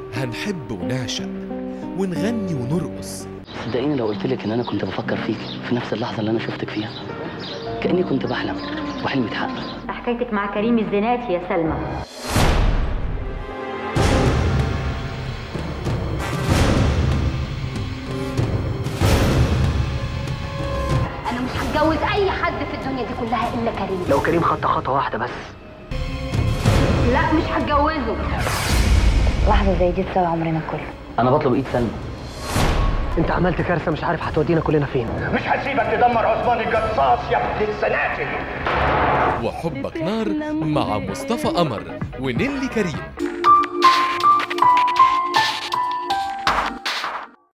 هنحب ونعشق ونغني ونرقص صدقيني لو قلت لك ان انا كنت بفكر فيك في نفس اللحظه اللي انا شفتك فيها كاني كنت بحلم وحلمي اتحقق حكايتك مع كريم الزناتي يا سلمى انا مش هتجوز اي حد في الدنيا دي كلها الا كريم لو كريم خطى خطوه واحده بس لا مش هتجوزه لحظة زي دي تساوي عمرنا كله انا بطلب ايد سلمى انت عملت كارثه مش عارف هتودينا كلنا فين مش هسيبك تدمر عثمان القصاص يا ابن السناتل وحبك نار مع مصطفى قمر ونيلي كريم